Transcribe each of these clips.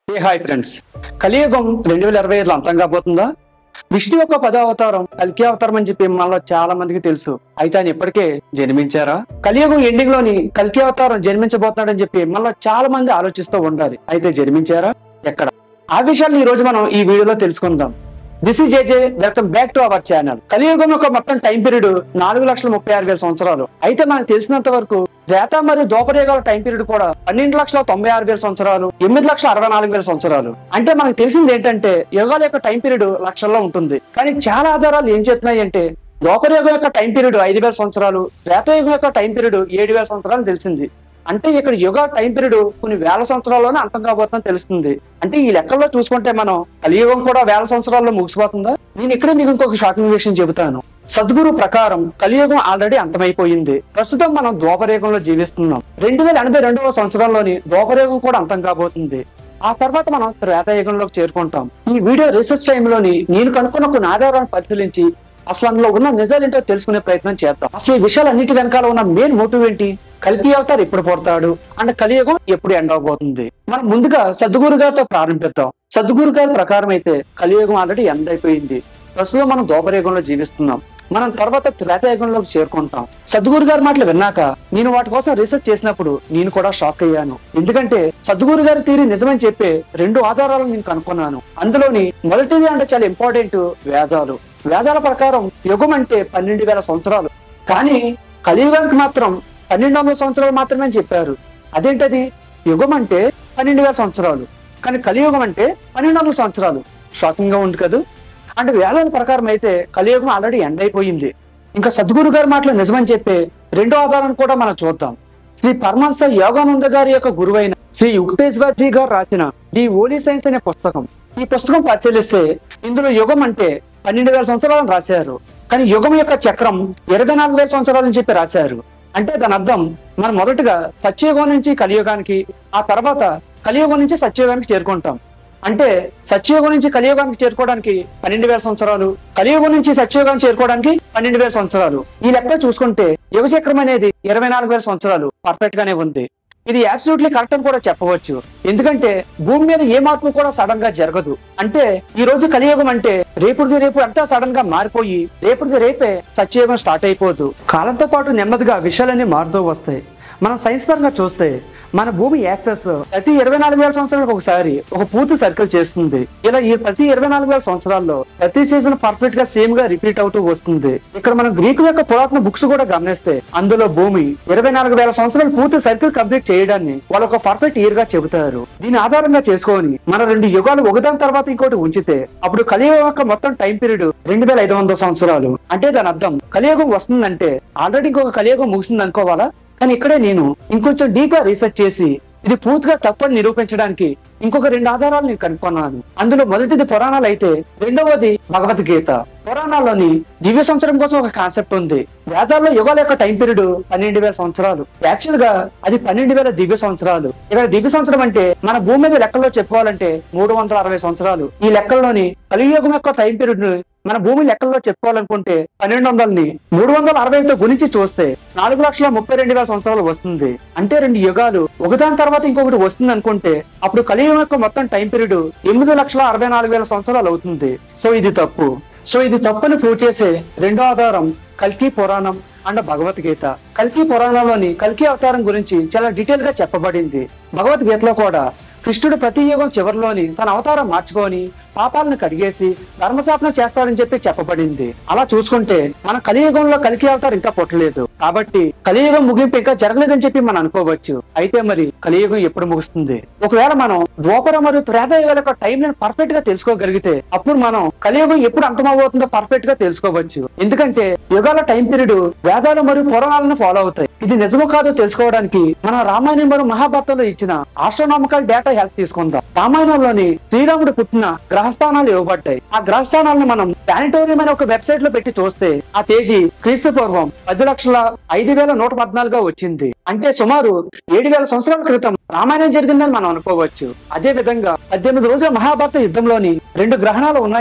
ఏ hi friends కలియుగం రెండు వేల ఇరవై ఐదులో అంతం కాబోతుందా విష్ణు యొక్క పదో అవతారం కల్కి అవతారం అని చెప్పి మనలో చాలా మందికి తెలుసు అయితే ఆయన ఇప్పటికే జన్మించారా కలియుగం ఎండింగ్ లోని కల్కి అవతారం జన్మించబోతున్నాడని చెప్పి మనలో చాలా మంది ఆలోచిస్తూ ఉండాలి అయితే జన్మించారా ఎక్కడ ఆ విషయాలు ఈ రోజు మనం ఈ వీడియోలో తెలుసుకుందాం this is JJ welcome back to our channel కలియుగం యొక్క మొత్తం టైం పీరియడ్ నాలుగు లక్షల ముప్పై ఆరు వేల సంవత్సరాలు అయితే మనకు తెలిసినంత వరకు రేత మరియు దోపరేగాల టైం పీరియడ్ కూడా పన్నెండు లక్షల తొంభై ఆరు వేల సంవత్సరాలు ఎనిమిది లక్షల అరవై నాలుగు వేల సంవత్సరాలు అంటే మనకు తెలిసింది ఏంటంటే యుగాల యొక్క టైం పీరియడ్ లక్షల్లో ఉంటుంది కానీ చాలా ఆధారాలు ఏం చెప్తున్నాయి అంటే దోపరయుగం యొక్క టైం పీరియడ్ ఐదు వేల సంవత్సరాలు రేతయుగం యొక్క టైం పీరియడ్ ఏడు వేల సంవత్సరాలు తెలిసింది అంటే ఇక్కడ యుగ టైం పీరియడ్ కొన్ని వేల సంవత్సరాల్లోనే అంతం కాబోతుందని తెలుస్తుంది అంటే ఈ లెక్కల్లో చూసుకుంటే మనం కలియుగం కూడా వేల సంవత్సరాల్లో ముగిసిపోతుందా నేను ఇక్కడే మీకు ఇంకొక షాకింగ్ విషయం చెబుతాను సద్గురు ప్రకారం కలియుగం ఆల్రెడీ అంతమైపోయింది ప్రస్తుతం మనం ద్వాపరయుగంలో జీవిస్తున్నాం రెండు వేల ఎనభై రెండవ సంవత్సరంలోని ద్వాపరయుగం కూడా అంతం కాబోతుంది ఆ తర్వాత మనం త్రేతాయుగంలోకి చేరుకుంటాం ఈ వీడియో రీసెర్చ్ టైంలోని నేను కనుక్కున్న కొన్ని ఆధారాలను పరిశీలించి అసలు అందులో ఉన్న నిజాలేంటో తెలుసుకునే ప్రయత్నం చేద్దాం అసలు ఈ విషయాలన్నిటి వెనకాల ఉన్న మెయిన్ మోటివ్ ఏంటి కల్కి అవతారు ఎప్పుడు పుడతాడు అండ్ కలియుగం ఎప్పుడు ఎండ్ అవబోతుంది మనం ముందుగా సద్గురు గారితో ప్రారంభిద్దాం సద్గురు గారి ప్రకారం అయితే కలియుగం ఆల్రెడీ ఎండ్ అయిపోయింది ప్రస్తుతం మనం దోపరయుగంలో జీవిస్తున్నాం మనం తర్వాత త్రేతాయుగంలోకి చేరుకుంటాం సద్గురు గారి మాటలు విన్నాక నేను వాటి కోసం రీసెర్చ్ చేసినప్పుడు నేను కూడా షాక్ అయ్యాను ఎందుకంటే సద్గురు గారి తీరి నిజమని చెప్పే రెండు ఆధారాలు నేను కనుక్కున్నాను అందులోని మొదటిది అంటే చాలా ఇంపార్టెంట్ వేదాలు వేదాల ప్రకారం యుగం అంటే పన్నెండు వేల సంవత్సరాలు కానీ కలియుగానికి మాత్రం పన్నెండు వందల సంవత్సరాలు మాత్రమే అని చెప్పారు అదేంటది యుగం అంటే పన్నెండు వేల సంవత్సరాలు కానీ కలియుగం అంటే పన్నెండు వందల సంవత్సరాలు షాకింగ్ గా ఉంది కదా అంటే వేదాల ప్రకారం అయితే కలియుగం ఆల్రెడీ ఎండ్ అయిపోయింది ఇంకా సద్గురు గారి మాటలు నిజమని చెప్పే రెండో ఆధారం కూడా మనం చూద్దాం శ్రీ పరమహంస యోగానంద గారి యొక్క గురువైన శ్రీ యుక్తేశ్వర్జీ గారు రాసిన ది ఓలీ సైన్స్ అనే పుస్తకం ఈ పుస్తకం పరిశీలిస్తే ఇందులో యుగం అంటే పన్నెండు వేల సంవత్సరాలను రాశారు కానీ యుగం యొక్క చక్రం ఇరవై నాలుగు వేల సంవత్సరాలని చెప్పి రాశారు అంటే దాని అర్థం మనం మొదటగా సత్యయుగం నుంచి కలియుగానికి ఆ తర్వాత కలియుగం నుంచి సత్యయుగానికి చేరుకుంటాం అంటే సత్యయుగం నుంచి కలియుగానికి చేరుకోవడానికి పన్నెండు వేల సంవత్సరాలు కలియుగం నుంచి సత్యయుగానికి చేరుకోవడానికి పన్నెండు వేల సంవత్సరాలు ఈ లెక్క చూసుకుంటే యుగ చక్రం అనేది ఇరవై నాలుగు వేల సంవత్సరాలు పర్ఫెక్ట్ గానే ఉంది ఇది అబ్సల్యూట్లీ కరెక్ట్ అని కూడా చెప్పవచ్చు ఎందుకంటే భూమి మీద ఏ మార్పు కూడా సడన్ గా జరగదు అంటే ఈ రోజు కలియుగం అంటే రేపుడిది రేపు అంతా సడన్ గా మారిపోయి రేపుడిది రేపే సత్యయుగం స్టార్ట్ అయిపోదు కాలంతో పాటు నెమ్మదిగా విషయాలన్నీ మారుతూ వస్తాయి మనం సైన్స్ పరంగా చూస్తే మన భూమి యాక్సెస్ ప్రతి ఇరవై నాలుగు వేల సంవత్సరాలకు ఒకసారి ఒక పూర్తి సర్కిల్ చేస్తుంది ఇలా ఈ ప్రతి ఇరవై నాలుగు వేల సంవత్సరాల్లో ప్రతి సీజన్ పర్ఫెక్ట్ గా సేమ్ గా రిపీట్ అవుతూ వస్తుంది ఇక్కడ మనం గ్రీకు యొక్క పురాతన బుక్స్ కూడా గమనిస్తే అందులో భూమి ఇరవై నాలుగు వేల సంవత్సరాలు పూర్తి సర్కిల్ కంప్లీట్ చేయడాన్ని వాళ్ళు ఒక పర్ఫెక్ట్ ఇయర్ గా చెబుతారు దీని ఆధారంగా చేసుకొని మన రెండు యుగాలు ఒకదాని తర్వాత ఇంకోటి ఉంచితే అప్పుడు కలియుగం యొక్క మొత్తం టైం పీరియడ్ రెండు వేల ఐదు వందల సంవత్సరాలు అంటే దాని అర్థం కలియుగం వస్తుందంటే ఆల్రెడీ ఇంకొక కలియుగం ముగిసింది అనుకోవాలా కానీ ఇక్కడే నేను ఇంకొంచెం డీప్ గా రీసెర్చ్ చేసి ఇది పూర్తిగా తప్పని నిరూపించడానికి ఇంకొక రెండు ఆధారాలు నేను కనుక్కున్నాను అందులో మొదటిది పురాణాలు అయితే రెండవది భగవద్గీత పురాణాల్లోని దివ్య సంవత్సరం కోసం ఒక కాన్సెప్ట్ ఉంది వేదాల్లో యుగాల యొక్క టైం పీరియడ్ పన్నెండు వేల సంవత్సరాలు యాక్చువల్ గా అది పన్నెండు వేల దివ్య సంవత్సరాలు ఇక్కడ దివ్య సంవత్సరం అంటే మన భూమి మీద లెక్కల్లో చెప్పుకోవాలంటే మూడు వందల అరవై సంవత్సరాలు ఈ లెక్కల్లోని కలియుగం యొక్క టైం పీరియడ్ ను మన భూమి లెక్కల్లో చెప్పుకోవాలనుకుంటే పన్నెండు వందలని మూడు వందల అరవైతో గుణించి చూస్తే నాలుగు లక్షల ముప్పై రెండు వేల సంవత్సరాలు వస్తుంది అంటే రెండు యుగాలు ఒకదాని తర్వాత ఇంకొకటి వస్తుంది అనుకుంటే అప్పుడు కలియుగం యొక్క మొత్తం టైం పీరియడ్ ఎనిమిది లక్షల అరవై నాలుగు వేల సంవత్సరాలు అవుతుంది సో ఇది తప్పు సో ఇది తప్పుని ప్రూవ్ చేసే రెండో ఆధారం కల్కి పురాణం అండ్ భగవద్గీత కల్కి పురాణంలోని కల్కి అవతారం గురించి చాలా డీటెయిల్ గా చెప్పబడింది భగవద్గీతలో కూడా కృష్ణుడు ప్రతి యుగం చివరిలోని తన అవతారం మార్చుకొని పాపాలను కడిగేసి ధర్మశాపన చేస్తాడని చెప్పి చెప్పబడింది అలా చూసుకుంటే మన కలియుగంలో కలికి అవతారం ఇంకా పుట్టలేదు కాబట్టి కలియుగం ముగింపు ఇంకా జరగలేదని చెప్పి మనం అనుకోవచ్చు అయితే మరి కలియుగం ఎప్పుడు ముగుస్తుంది ఒకవేళ మనం ద్వాపర మరియు త్రేతాయుగాల యొక్క టైం లైన్ పర్ఫెక్ట్ గా తెలుసుకోగలిగితే అప్పుడు మనం కలియుగం ఎప్పుడు అంతమవుతుందో పర్ఫెక్ట్ గా తెలుసుకోవచ్చు ఎందుకంటే యుగాల టైం పీరియడ్ వేదాలు మరియు పురాణాలను ఫాలో అవుతాయి ఇది నిజమో కాదో తెలుసుకోవడానికి మనం రామాయణం మరియు మహాభారతంలో ఇచ్చిన ఆస్ట్రోనామికల్ డేటా హెల్ప్ తీసుకుందాం రామాయణంలోని శ్రీరాముడు పుట్టిన గ్రహస్థానాలు ఇవ్వబడ్డాయి ఆ గ్రహస్థానాలను మనం ప్లానిటోరియం అనే ఒక వెబ్సైట్ లో పెట్టి చూస్తే ఆ తేదీ క్రీస్తు పూర్వం పది లక్షల ఐదు వేల నూట పద్నాలుగుగా వచ్చింది అంటే సుమారు ఏడు వేల సంవత్సరాల క్రితం రామాయణం జరిగిందని మనం అనుకోవచ్చు అదే విధంగా పద్దెనిమిది రోజుల మహాభారత యుద్ధంలోని రెండు గ్రహణాలు ఉన్నాయని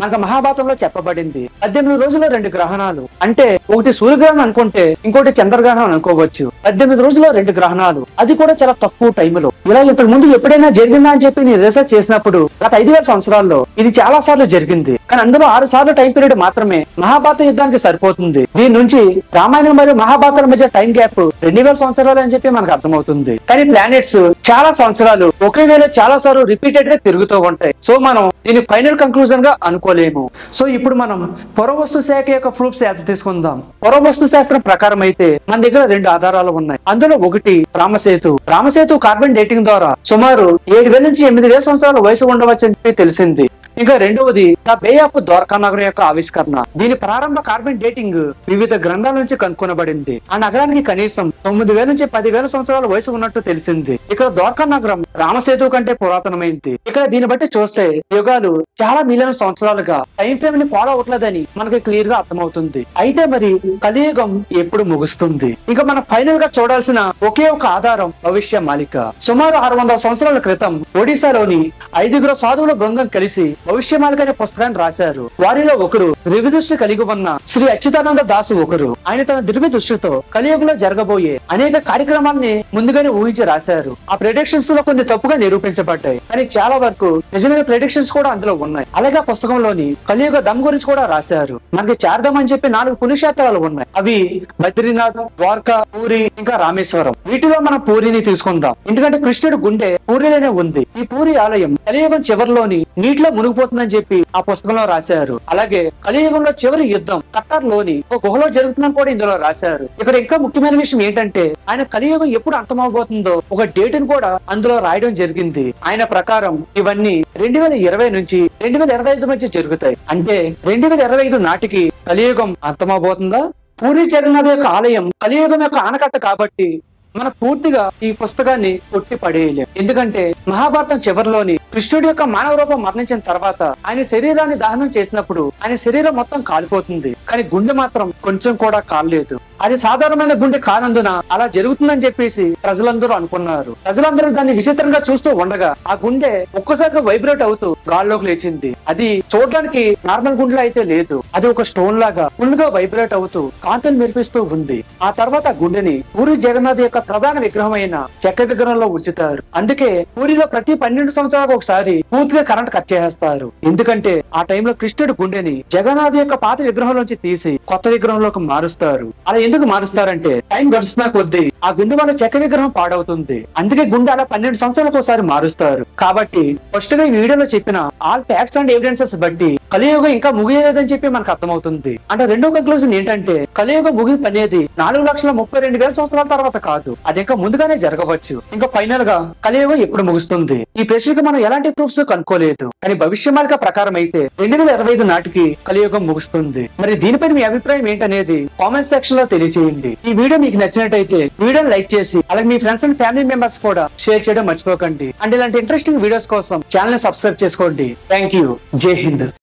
మనకు మహాభారతంలో చెప్పబడింది పద్దెనిమిది రోజుల్లో రెండు గ్రహణాలు అంటే ఒకటి సూర్యగ్రహణం అనుకుంటే ఇంకోటి చంద్రగ్రహణం అనుకోవచ్చు పద్దెనిమిది రోజుల్లో రెండు గ్రహణాలు అది కూడా చాలా తక్కువ టైంలో ఇలా ఇంతకు ముందు ఎప్పుడైనా జరిగిందా అని చెప్పి నేను రీసెర్చ్ చేసినప్పుడు గత ఐదు వేల సంవత్సరాల్లో ఇది చాలా సార్లు జరిగింది కానీ అందులో ఆరు సార్లు టైం పీరియడ్ మాత్రమే మహాభారత యుద్ధానికి సరిపోతుంది దీని నుంచి రామాయణం మరియు మహాభారతాల మధ్య టైం గ్యాప్ రెండు వేల సంవత్సరాలు అని చెప్పి మనకు అర్థమవుతుంది కానీ ప్లానెట్స్ చాలా సంవత్సరాలు ఒకే వేళ చాలా సార్లు రిపీటెడ్ గా తిరుగుతూ ఉంటాయి సో మనం దీని ఫైనల్ కంక్లూజన్ గా అనుకోలేము సో ఇప్పుడు మనం పురవస్తు శాఖ యొక్క ప్రూఫ్స్ యాప్ తీసుకుందాం పురవస్తు శాస్త్రం ప్రకారం అయితే మన దగ్గర రెండు ఆధారాలు ఉన్నాయి అందులో ఒకటి రామసేతు రామసేతు కార్బన్ డేటింగ్ ద్వారా సుమారు ఏడు వేల నుంచి ఎనిమిది వేల సంవత్సరాల వయసు ఉండవచ్చు అని చెప్పి తెలిసింది ఇంకా రెండవది ద బే ఆఫ్ ద్వారకా నగరం యొక్క ఆవిష్కరణ దీని ప్రారంభ కార్బన్ డేటింగ్ వివిధ గ్రంథాల నుంచి కనుక్కొనబడింది ఆ నగరానికి కనీసం తొమ్మిది వేల నుంచి పది వేల సంవత్సరాల వయసు ఉన్నట్టు తెలిసింది ఇక్కడ ద్వారకా నగరం రామసేతు కంటే పురాతనమైంది ఇక్కడ దీన్ని బట్టి చూస్తే యుగాలు చాలా మిలియన్ సంవత్సరాలుగా టైం ఫ్రేమ్ ని ఫాలో అవట్లేదని మనకి క్లియర్ గా అర్థమవుతుంది అయితే మరి కలియుగం ఎప్పుడు ముగుస్తుంది ఇంకా మనం ఫైనల్ గా చూడాల్సిన ఒకే ఒక ఆధారం భవిష్య మాలిక సుమారు ఆరు వందల సంవత్సరాల క్రితం ఒడిశాలోని ఐదుగురు సాధువుల బృందం కలిసి భవిష్యమాలిక అనే పుస్తకాన్ని రాశారు వారిలో ఒకరు దివ్య దృష్టి కలిగి ఉన్న శ్రీ అచ్యుతానంద దాసు ఒకరు ఆయన తన దివ్య దృష్టితో కలియుగంలో జరగబోయే అనేక కార్యక్రమాల్ని ముందుగానే ఊహించి రాశారు ఆ ప్రెడిక్షన్స్ లో కొన్ని తప్పుగా నిరూపించబడ్డాయి కానీ చాలా వరకు నిజమైన ప్రెడిక్షన్స్ కూడా అందులో ఉన్నాయి అలాగే ఆ పుస్తకంలోని కలియుగ దమ్ గురించి కూడా రాశారు మనకి చార్దం అని చెప్పి నాలుగు పుణ్యక్షేత్రాలు ఉన్నాయి అవి బద్రీనాథ్ ద్వారకా పూరి ఇంకా రామేశ్వరం వీటిలో మనం పూరిని తీసుకుందాం ఎందుకంటే కృష్ణుడు గుండె పూరిలోనే ఉంది ఈ పూరి ఆలయం కలియుగం చివరిలోని నీటిలో మునిగిపోతుందని చెప్పి ఆ పుస్తకంలో రాశారు అలాగే కలియుగంలో చివరి యుద్ధం కట్టార్ లోని ఒక గుహలో జరుగుతుందని కూడా ఇందులో రాశారు ఇక్కడ ఇంకా ముఖ్యమైన విషయం ఏంటంటే ఆయన కలియుగం ఎప్పుడు అంతమవబోతుందో ఒక డేట్ ని కూడా అందులో రాయడం జరిగింది ఆయన ప్రకారం ఇవన్నీ రెండు వేల ఇరవై నుంచి రెండు వేల ఇరవై ఐదు మధ్య జరుగుతాయి అంటే రెండు వేల ఇరవై ఐదు నాటికి కలియుగం అంతమవబోతుందా పూరి జగన్నాథ్ యొక్క ఆలయం కలియుగం యొక్క ఆనకట్ట కాబట్టి మనం పూర్తిగా ఈ పుస్తకాన్ని కొట్టి పడేయలేం ఎందుకంటే మహాభారతం చివరిలోని కృష్ణుడి యొక్క మానవ రూపం మరణించిన తర్వాత ఆయన శరీరాన్ని దహనం చేసినప్పుడు ఆయన శరీరం మొత్తం కాలిపోతుంది కానీ గుండె మాత్రం కొంచెం కూడా కాలలేదు అది సాధారణమైన గుండె కానందున అలా జరుగుతుందని చెప్పేసి ప్రజలందరూ అనుకున్నారు ప్రజలందరూ దాన్ని విచిత్రంగా చూస్తూ ఉండగా ఆ గుండె ఒక్కసారిగా వైబ్రేట్ అవుతూ గాల్లోకి లేచింది అది చూడడానికి నార్మల్ గుండెలో అయితే లేదు అది ఒక స్టోన్ లాగా ఫుల్ గా వైబ్రేట్ అవుతూ కాంతులు మెరిపిస్తూ ఉంది ఆ తర్వాత ఆ గుండెని పూరి జగన్నాథ్ యొక్క ప్రధాన విగ్రహం అయిన చెక్క విగ్రహంలో ఉంచుతారు అందుకే పూరిలో ప్రతి పన్నెండు సంవత్సరాలకు ఒకసారి పూర్తిగా కరెంట్ కట్ చేసేస్తారు ఎందుకంటే ఆ టైంలో కృష్ణుడి గుండెని జగన్నాథ్ యొక్క పాత విగ్రహంలోంచి తీసి కొత్త విగ్రహంలోకి మారుస్తారు అలా ఎందుకు మారుస్తారంటే టైం గడుస్తున్నా కొద్దీ ఆ గుండె వల్ల చెక్క విగ్రహం పాడవుతుంది అందుకే గుండె అలా పన్నెండు సంవత్సరాలకు ఒకసారి మారుస్తారు కాబట్టి ఫస్ట్ గా ఈ వీడియోలో చెప్పిన ఆల్ ఫ్యాక్ట్స్ అండ్ ఎవిడెన్సెస్ బట్టి కలియుగం ఇంకా ముగియలేదని చెప్పి మనకు అర్థమవుతుంది అంటే రెండో కంక్లూజన్ ఏంటంటే కలియుగం ముగింపు అనేది నాలుగు లక్షల ముప్పై రెండు వేల సంవత్సరాల తర్వాత కాదు అది ఇంకా ముందుగానే జరగవచ్చు ఇంకా ఫైనల్ గా కలియుగం ఎప్పుడు ముగుస్తుంది ఈ ప్రశ్నకు మనం ఎలాంటి ప్రూఫ్స్ కనుక్కోలేదు కానీ భవిష్యమాలిక ప్రకారం అయితే రెండు వేల ఇరవై ఐదు నాటికి కలియుగం ముగుస్తుంది మరి దీనిపై మీ అభిప్రాయం ఏంటనేది కామెంట్ సెక్షన్ లో తెలియజేయండి ఈ వీడియో మీకు నచ్చినట్టయితే వీడియోని లైక్ చేసి అలాగే మీ ఫ్రెండ్స్ అండ్ ఫ్యామిలీ మెంబర్స్ కూడా షేర్ చేయడం మర్చిపోకండి అండ్ ఇలాంటి ఇంట్రెస్టింగ్ వీడియోస్ కోసం ఛానల్ ని సబ్స్క్రైబ్ చేసుకోండి థ్యాంక్ యూ జై హింద్